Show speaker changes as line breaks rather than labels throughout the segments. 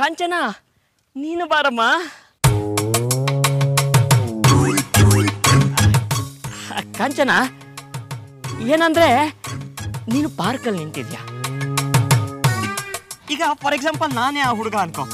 ಕಾಂಚನ ನೀನು ಬಾರಮ್ಮ ಆ, ಕಾಂಚನ ಏನಂದ್ರೆ ನೀನು ಪಾರ್ಕಲ್ಲಿ ನಿಂತಿದ್ಯಾ ಈಗ ಫಾರ್ ಎಕ್ಸಾಂಪಲ್ ನಾನೇ ಆ ಹುಡುಗ ಅನ್ಕೋ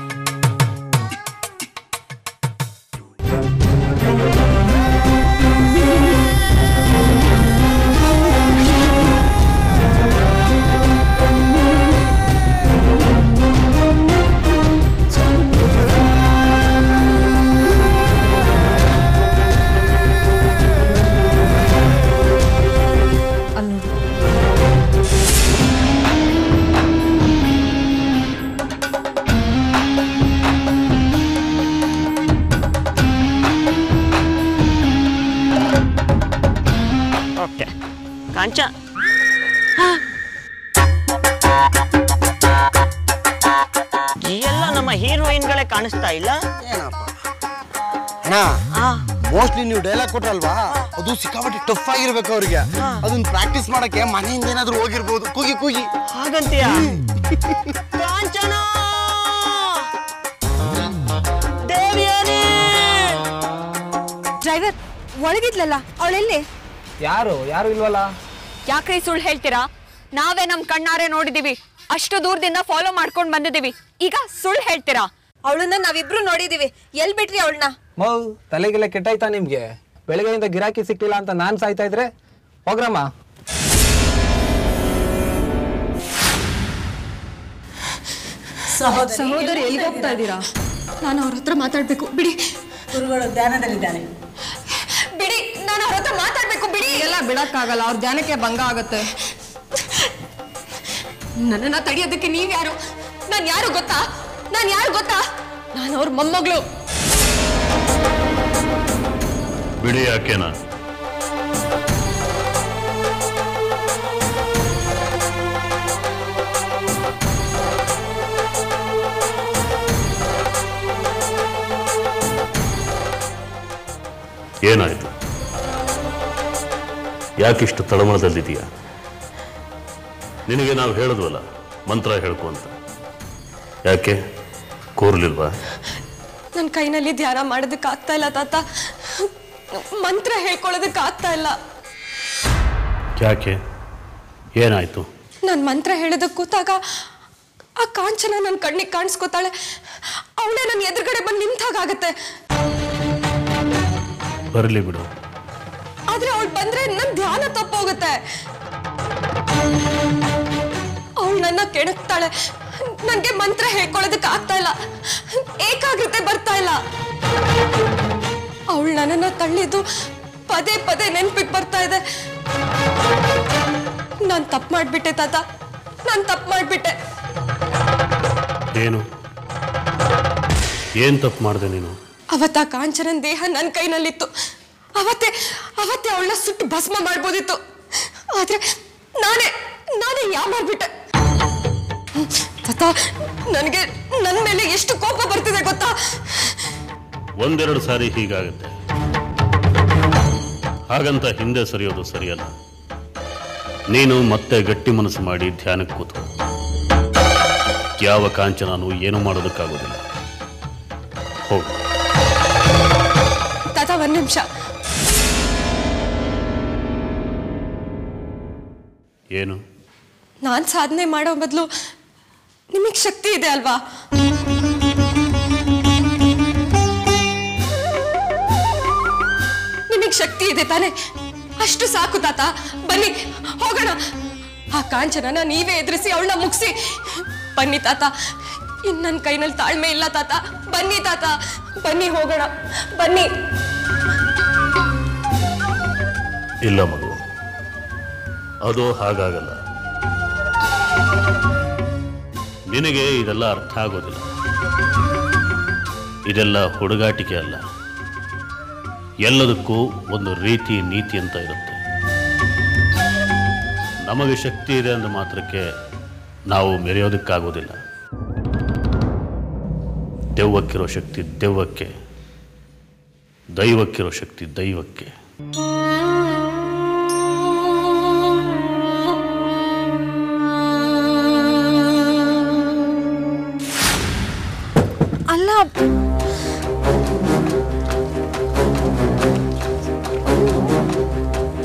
ಅಲ್ಲಿ ನೋಡು
ಓಕೆ ಕಾಂಚ ಎಲ್ಲ ನಮ್ಮ ಹೀರೋಯಿನ್ಗಳೇ ಕಾಣಿಸ್ತಾ ಇಲ್ಲ
ಏನಪ್ಪ ಅಣ್ಣ
ಆ,
ಮೋಸ್ಟ್ಲಿ ನೀವು ಡೈಲಾಗ್ ಕೊಟ್ರಲ್ವಾ ಅದು ಸಿಕ್ಕಾಪಟ್ಟೆ ಟಫ್ ಆಗಿರ್ಬೇಕು ಅವ್ರಿಗೆ ಅದನ್ನ ಪ್ರಾಕ್ಟೀಸ್ ಮಾಡಕ್ಕೆ ಮನೆಯಿಂದ ಏನಾದ್ರೂ ಹೋಗಿರ್ಬೋದು ಕೂಗಿ ಕೂಗಿ
ಹಾಗಂತೀಯ ಕಾಂಚನ ದೇವಿಯಾನಿ
ಡ್ರೈವರ್ ಒಳಗಿದ್ಲಲ್ಲ ಅವಳೆಲ್ಲಿ
ಯಾರು ಯಾರು ಇಲ್ವಲ್ಲ
ಯಾಕ್ರಿ ಸುಳ್ಳು ಹೇಳ್ತೀರಾ ನಾವೇ ನಮ್ ಕಣ್ಣಾರೆ ನೋಡಿದೀವಿ ಅಷ್ಟು ದೂರದಿಂದ ಫಾಲೋ ಮಾಡ್ಕೊಂಡ್ ಬಂದಿದೀವಿ ಈಗ ಸುಳ್ಳು ಹೇಳ್ತೀರಾ
ಅವಳನ್ನ ನಾವಿಬ್ರು ನೋಡಿದೀವಿ ಎಲ್ ಬಿಟ್ರಿ ಅವಳನ್ನ
ಮೌ ತಲೆಗೆಲ್ಲ ಕೆಟ್ಟಾಯ್ತಾ ನಿಮ್ಗೆ ಬೆಳಗ್ಗೆಯಿಂದ ಗಿರಾಕಿ ಸಿಕ್ಲಿಲ್ಲ ಅಂತ ನಾನ್ ಸಾಯ್ತಾ ಇದ್ರೆ ಹೋಗ್ರಮ್ಮ
ಸಹೋದರಿ ಎಲ್ಲಿಗೆ ಹೋಗ್ತಾ ಇದ್ದೀರಾ ನಾನು ಅವ್ರ ಹತ್ರ ಮಾತಾಡ್ಬೇಕು ಬಿಡಿ
ಗುರುಗಳು ಧ್ಯಾನದಲ್ಲಿದ್ದಾನೆ
ಬಿಡಿ ನಾನು ಅವ್ರ ಹತ್ರ ಮಾತಾಡ್ಬೇಕು ಬಿಡಿ
ಎಲ್ಲ ಬಿಡಕ್ಕಾಗಲ್ಲ ಅವ್ರ ಧ್ಯಾನಕ್ಕೆ ಭಂಗ ಆಗತ್ತೆ
ನನ್ನನ್ನ ತಡೆಯೋದಕ್ಕೆ ನೀವ್ ಯಾರು ನಾನ್ ಯಾರು ಗೊತ್ತಾ ನಾನ್ ಯಾರು ಗೊತ್ತಾ ನಾನು ಅವ್ರ ಮೊಮ್ಮಗಳು
ಬಿಡಿ ಯಾಕೆನಾ ಏನಾಯ್ತು ಯಾಕಿಷ್ಟು ತಳಮಳದಲ್ಲಿದೆಯಾ ನಿನಗೆ ನಾವು ಹೇಳಿದ್ವಲ್ಲ ಮಂತ್ರ ಹೇಳ್ಕೊ ಅಂತ ಯಾಕೆ ಕೂರ್ಲಿಲ್ವಾ
ನನ್ನ ಕೈನಲ್ಲಿ ಧ್ಯಾನ ಮಾಡೋದಕ್ಕೆ ಆಗ್ತಾ ಇಲ್ಲ ತಾತ ಮಂತ್ರ ಹೇಳ್ಕೊಳ್ಳೋದಕ್ಕೆ ಆಗ್ತಾ ಇಲ್ಲ
ಯಾಕೆ ಏನಾಯ್ತು
ನಾನು ಮಂತ್ರ ಹೇಳೋದಕ್ಕೆ ಕೂತಾಗ ಆ ಕಾಂಚನ ನನ್ನ ಕಣ್ಣಿಗೆ ಕಾಣಿಸ್ಕೊತಾಳೆ ಅವಳೇ ನನ್ನ ಎದುರುಗಡೆ ಬಂದು ನಿಂತಾಗತ್ತೆ
ಬರಲಿ ಬಿಡು
ಆದ್ರೆ ಅವಳು ಬಂದ್ರೆ ನನ್ನ ಧ್ಯಾನ ತಪ್ಪೋಗುತ್ತೆ ಅವಳು ನನ್ನ ಕೆಣಕ್ತಾಳೆ ನನಗೆ ಮಂತ್ರ ಹೇಳ್ಕೊಳ್ಳೋದಕ್ಕೆ ಆಗ್ತಾ ಇಲ್ಲ ಏಕಾಗ್ರತೆ ಬರ್ತಾ ಇಲ್ಲ ಅವಳು ನನ್ನನ್ನ ತಳ್ಳಿದ್ದು ಪದೇ ಪದೇ ನೆನ್ಪಿಗೆ ಬರ್ತಾ ಇದೆ ನಾನು ತಪ್ಪು ಮಾಡ್ಬಿಟ್ಟೆ ತಾತ ನಾನು ತಪ್ಪು ಮಾಡ್ಬಿಟ್ಟೆ
ಏನು ಏನ್ ತಪ್ಪು ಮಾಡಿದೆ ನೀನು
ಅವತ್ತ ಆ ಕಾಂಚನನ್ ದೇಹ ನನ್ನ ಕೈನಲ್ಲಿತ್ತು ಅವತ್ತೇ ಅವತ್ತೇ ಅವಳನ್ನ ಸುಟ್ಟು ಭಸ್ಮ ಮಾಡ್ಬೋದಿತ್ತು ಆದ್ರೆ ನಾನೇ ನಾನೇ ಯಾ ಮಾಡ್ಬಿಟ್ಟೆ ತಾತ ನನಗೆ ನನ್ನ ಮೇಲೆ ಎಷ್ಟು ಕೋಪ ಬರ್ತಿದೆ ಗೊತ್ತಾ
ಒಂದೆರಡು ಸಾರಿ ಹೀಗಾಗುತ್ತೆ ಹಾಗಂತ ಹಿಂದೆ ಸರಿಯೋದು ಸರಿಯಲ್ಲ ನೀನು ಮತ್ತೆ ಗಟ್ಟಿ ಮನಸ್ಸು ಮಾಡಿ ಧ್ಯಾನಕ್ಕೆ ಕೂತ್ಕೋ ಯಾವ ಕಾಂಚನಾನು ಏನು ಮಾಡೋದಕ್ಕಾಗೋದಿಲ್ಲ ಹೋಗು
ತಾತ ಒಂದ್ ನಿಮಿಷ
ಏನು
ನಾನ್ ಸಾಧನೆ ಮಾಡೋ ಬದಲು ನಿಮಗೆ ಶಕ್ತಿ ಇದೆ ಅಲ್ವಾ ನಿಮಗೆ ಶಕ್ತಿ ಇದೆ ತಾನೆ ಅಷ್ಟು ಸಾಕು ತಾತ ಬನ್ನಿ ಹೋಗೋಣ ಆ ಕಾಂಚನನ ನೀವೇ ಎದುರಿಸಿ ಅವಳನ್ನ ಮುಗಿಸಿ ಬನ್ನಿ ತಾತ ಇನ್ ನನ್ನ ಕೈನಲ್ಲಿ ತಾಳ್ಮೆ ಇಲ್ಲ ತಾತ ಬನ್ನಿ ತಾತ ಬನ್ನಿ ಹೋಗೋಣ ಬನ್ನಿ
ಇಲ್ಲ ಮಗು ಅದು ಹಾಗಾಗಲ್ಲ ನಿನಗೆ ಇದೆಲ್ಲ ಅರ್ಥ ಆಗೋದಿಲ್ಲ ಇದೆಲ್ಲ ಹುಡುಗಾಟಿಕೆ ಅಲ್ಲ ಎಲ್ಲದಕ್ಕೂ ಒಂದು ರೀತಿ ನೀತಿ ಅಂತ ಇರುತ್ತೆ ನಮಗೆ ಶಕ್ತಿ ಇದೆ ಅಂದ ಮಾತ್ರಕ್ಕೆ ನಾವು ಮೆರೆಯೋದಕ್ಕಾಗೋದಿಲ್ಲ ದೆವ್ವಕ್ಕಿರೋ ಶಕ್ತಿ ದೆವ್ವಕ್ಕೆ ದೈವಕ್ಕಿರೋ ಶಕ್ತಿ ದೈವಕ್ಕೆ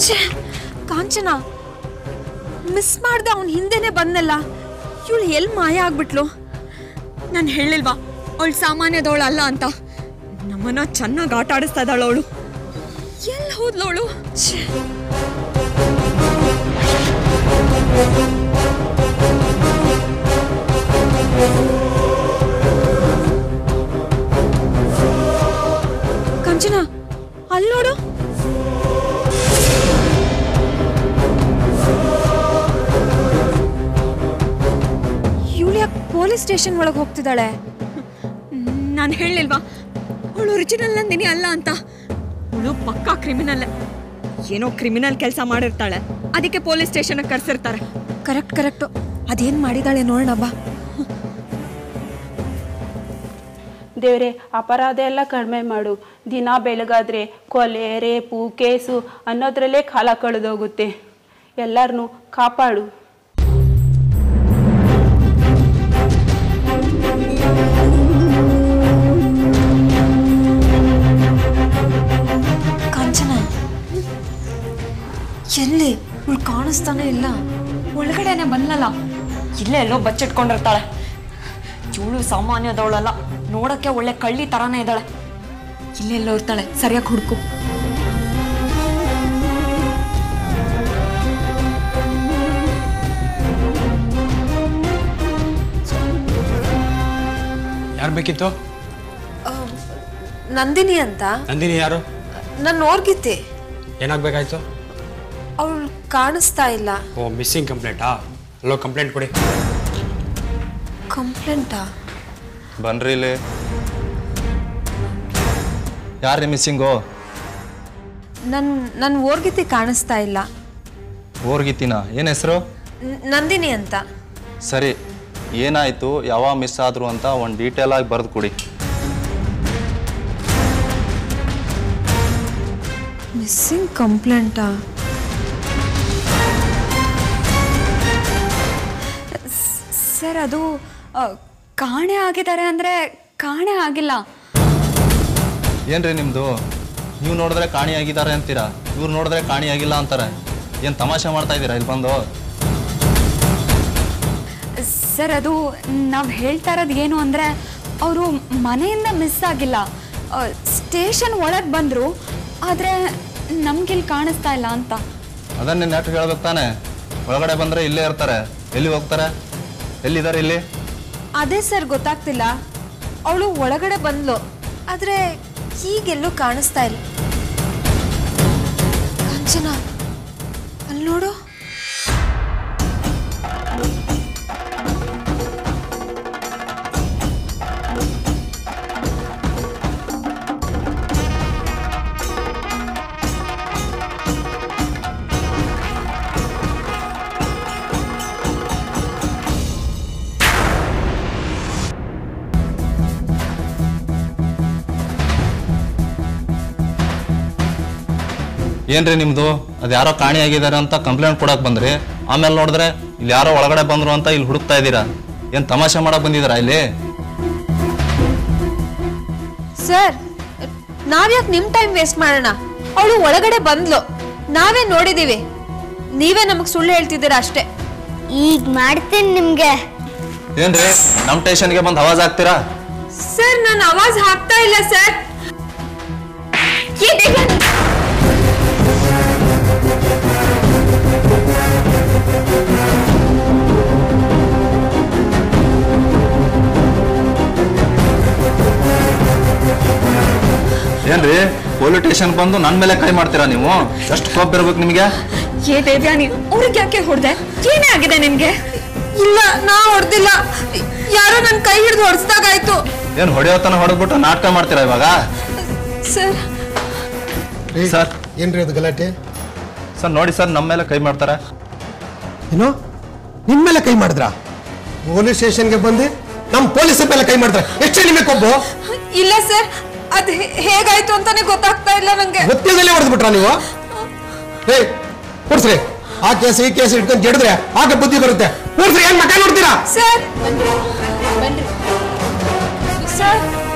ಛೇ ಕಾಂಚನ ಮಿಸ್ ಮಾಡ್ದೆ ಅವನ್ ಹಿಂದೆನೆ ಬಂದಲ್ಲ ಇವಳು ಎಲ್ಲಿ ಮಾಯ ಆಗ್ಬಿಟ್ಲು
ನಾನು ಹೇಳಿಲ್ವಾ ಅವಳು ಸಾಮಾನ್ಯದವಳು ಅಲ್ಲ ಅಂತ ನಮ್ಮನ್ನ ಚೆನ್ನಾಗಿ ಆಟ ಆಡಿಸ್ತಾ ಇದ್ದಾಳು ಅವಳು ಎಲ್ಲಿ ಹೋದ್ಲು ಅವಳು
ಕಾಂಚನ ಅಲ್ಲಿ ನೋಡು ಇವಳು ಯಾಕೆ ಪೊಲೀಸ್ ಸ್ಟೇಷನ್ ಒಳಗೆ ಹೋಗ್ತಿದ್ದಾಳೆ
ನಾನು ಹೇಳಿಲ್ವಾ ಅವಳು ಒರಿಜಿನಲ್ ನಂದಿನಿ ಅಲ್ಲ ಅಂತ ಅವಳು ಪಕ್ಕಾ ಕ್ರಿಮಿನಲ್ ಏನೋ ಕ್ರಿಮಿನಲ್ ಕೆಲಸ ಮಾಡಿರ್ತಾಳೆ ಅದಕ್ಕೆ ಪೊಲೀಸ್ ಸ್ಟೇಷನ್ಗೆ ಕರ್ಸಿರ್ತಾರೆ
ಕರೆಕ್ಟ್ ಕರೆಕ್ಟು ಅದೇನು ಮಾಡಿದಾಳೆ ನೋಡೋಣ ಬಾ
ದೇವರೇ ಅಪರಾಧ ಎಲ್ಲ ಕಡಿಮೆ ಮಾಡು ದಿನ ಬೆಳಗಾದ್ರೆ ಕೊಲೆ ರೇಪು ಕೇಸು ಅನ್ನೋದ್ರಲ್ಲೇ ಕಾಲ ಕಳೆದೋಗುತ್ತೆ ಎಲ್ಲರನ್ನೂ ಕಾಪಾಡು
ಕಾಂಚನ ಎಲ್ಲಿ ಇವಳು ಕಾಣಿಸ್ತಾನೆ ಇಲ್ಲ
ಒಳಗಡೆನೆ ಬಂದ್ಲಲ್ಲ ಇಲ್ಲೇ ಎಲ್ಲೋ ಬಚ್ಚಿಟ್ಕೊಂಡಿರ್ತಾಳೆ ಇವಳು ಸಾಮಾನ್ಯದವಳಲ್ಲ ನೋಡಕ್ಕೆ ಒಳ್ಳೆ ಕಳ್ಳಿ ತರಾನೇ ಇದ್ದಾಳೆ ಇಲ್ಲೆಲ್ಲೋ ಇರ್ತಾಳೆ ಸರಿಯಾಗಿ ಹುಡುಕು
ಯಾರು ಬೇಕಿತ್ತು
ನಂದಿನಿ ಅಂತ
ನಂದಿನಿ ಯಾರು
ನಾನು ನೋಡ್ಗಿದ್ದೆ
ಏನಾಗಬೇಕಾಯ್ತು
ಅವಳು ಕಾಣಿಸ್ತಾ ಇಲ್ಲ
ಓ ಮಿಸ್ಸಿಂಗ್ ಕಂಪ್ಲೇಂಟಾ ಅಲ್ಲೋ ಕಂಪ್ಲೇಂಟ್ ಕೊಡಿ
ಕಂಪ್ಲೇಂಟಾ
ಬನ್ರಿ ಇಲ್ಲಿ ಯಾರ್ರಿ ಮಿಸ್ಸಿಂಗು
ನನ್ ನನ್ನ ಓರ್ಗಿತಿ ಕಾಣಿಸ್ತಾ ಇಲ್ಲ
ಊರ್ಗಿತ್ತಿನ ಏನು ಹೆಸರು
ನ- ನಂದಿನಿ ಅಂತ
ಸರಿ ಏನಾಯಿತು ಯಾವಾಗ ಮಿಸ್ ಆದರು ಅಂತ ಒಂದು ಡೀಟೇಲ್ ಆಗಿ ಬರೆದು ಕೊಡಿ
ಮಿಸ್ಸಿಂಗ್ ಕಂಪ್ಲೇಂಟಾ
ಸರ್ ಅದು ಆ, ಕಾಣೆ ಆಗಿದ್ದಾರೆ ಅಂದರೆ ಕಾಣೆ ಆಗಿಲ್ಲ
ಏನ್ರಿ ನಿಮ್ಮದು ನೀವು ನೋಡಿದ್ರೆ ಕಾಣಿಯಾಗಿದ್ದಾರೆ ಅಂತೀರಾ ಇವ್ರು ನೋಡಿದ್ರೆ ಕಾಣಿಯಾಗಿಲ್ಲ ಅಂತಾರೆ ಏನು ತಮಾಷೆ ಮಾಡ್ತಾ ಇದ್ದೀರಾ ಇಲ್ಲಿ ಬಂದು
ಸರ್ ಅದು ನಾವು ಹೇಳ್ತಾ ಇರೋದು ಏನು ಅಂದರೆ ಅವರು ಮನೆಯಿಂದ ಮಿಸ್ ಆಗಿಲ್ಲ ಸ್ಟೇಷನ್ ಒಳಗೆ ಬಂದರು ಆದರೆ ನಮ್ಗಿಲ್ಲಿ ಕಾಣಿಸ್ತಾ ಇಲ್ಲ ಅಂತ
ಅದನ್ನೇ ನೆಟ್ ಹೇಳ್ಬೇಕು ತಾನೆ ಒಳಗಡೆ ಬಂದರೆ ಇಲ್ಲೇ ಇರ್ತಾರೆ ಎಲ್ಲಿ ಹೋಗ್ತಾರೆ ಎಲ್ಲಿದ್ದಾರೆ ಇಲ್ಲಿ
ಅದೇ ಸರ್ ಗೊತ್ತಾಗ್ತಿಲ್ಲ ಅವಳು ಒಳಗಡೆ ಬಂದ್ಲು ಆದ್ರೆ ಹೀಗೆಲ್ಲೂ ಕಾಣಿಸ್ತಾ ಇಲ್ಲ ಕಾಂಚನ ಅಲ್ಲಿ ನೋಡು
ಏನ್ರಿ ನಿಮ್ಮದು ಅದು ಯಾರೋ ಕಾಣಿಯಾಗಿದ್ದಾರೆ ಅಂತ ಕಂಪ್ಲೇಂಟ್ ಕೊಡಕ್ಕೆ ಬಂದ್ರಿ ಆಮೇಲೆ ನೋಡಿದ್ರೆ ಇಲ್ಲಿ ಯಾರೋ ಒಳಗಡೆ ಬಂದರು ಅಂತ ಇಲ್ಲಿ ಹುಡುಕ್ತಾ ಇದ್ದೀರಾ ಏನು ತಮಾಷೆ ಮಾಡಕ್ಕೆ ಬಂದಿದ್ದೀರಾ ಇಲ್ಲಿ
ಸರ್ ನಾವ್ಯಾಕೆ ನಿಮ್ ಟೈಮ್ ವೇಸ್ಟ್ ಮಾಡೋಣ ಅವಳು ಒಳಗಡೆ ಬಂದ್ಲು ನಾವೇ ನೋಡಿದೀವಿ ನೀವೇ ನಮಗ್ ಸುಳ್ಳು ಹೇಳ್ತಿದ್ದೀರಾ ಅಷ್ಟೇ
ಈಗ ಮಾಡ್ತೀನಿ ನಿಮ್ಗೆ
ಏನ್ರಿ ನಮ್ಮ ಸ್ಟೇಷನ್ಗೆ ಬಂದು ಅವಾಜ್ ಆಗ್ತೀರಾ
ಸರ್ ನಾನು ಅವಾಜ್ ಹಾಕ್ತಾ ಇಲ್ಲ ಸರ್
ಏನ್ರಿ ಪೊಲೀಸ್ ಸ್ಟೇಷನ್ ಬಂದು ನನ್ನ ಮೇಲೆ ಕೈ ಮಾಡ್ತೀರಾ ನೀವು ಎಷ್ಟು ಕೋಪ ಇರ್ಬೇಕು ನಿಮಗೆ
ಏ ದೇವ್ಯಾನಿ ಅವ್ರಿಗೆ ಯಾಕೆ ಹೊಡೆದೆ ಏನೇ ಆಗಿದೆ ನಿಮಗೆ
ಇಲ್ಲ ನಾ ಹೊಡೆದಿಲ್ಲ ಯಾರೋ ನನ್ನ ಕೈ ಹಿಡಿದು ಹೊಡೆಸ್ದಾಗಾಯ್ತು
ಏನು ಹೊಡೆಯೋತನ ಹೊಡೆದ್ಬಿಟ್ಟು ನಾಟಕ ಮಾಡ್ತೀರಾ ಇವಾಗ
ಸರ್
ಸರ್
ಏನ್ರಿ ಅದು ಗಲಾಟೆ
ಸರ್ ನೋಡಿ ಸರ್ ನಮ್ಮ ಮೇಲೆ ಕೈ ಮಾಡ್ತಾರೆ
ಏನು ನಿಮ್ಮ ಮೇಲೆ ಕೈ ಮಾಡಿದ್ರ ಪೊಲೀಸ್ ಸ್ಟೇಷನ್ಗೆ ಬಂದು ನಮ್ಮ ಪೊಲೀಸರ ಮೇಲೆ ಕೈ ಮಾಡಿದ್ರ ಎಷ್ಟು ನಿಮಗೆ ಕೊಬ್ಬು
ಇಲ್ಲ ಸರ್ ಅದ್ ಹೇ- ಹೇಗಾಯ್ತು ಅಂತಾನೆ ಗೊತ್ತಾಗ್ತಾ ಇಲ್ಲ ನಂಗೆ
ಗೊತ್ತಿಲ್ಲದಲ್ಲೇ ಹೊಡೆದ್ಬಿಟ್ರ ನೀವು ಏ ಕೂರ್ಸ್ರಿ ಆ ಕೇಸ್ ಈ ಕೇಸ್ ಇಟ್ಕೊಂಡು ಜಡಿದ್ರೆ ಆಗ ಬುದ್ಧಿ ಬರುತ್ತೆ ಕೂರ್ಸ್ರಿ ಏನ್ ಮಕ್ಕ ನೋಡ್ತೀರಾ
ಸರ್ ಸರ್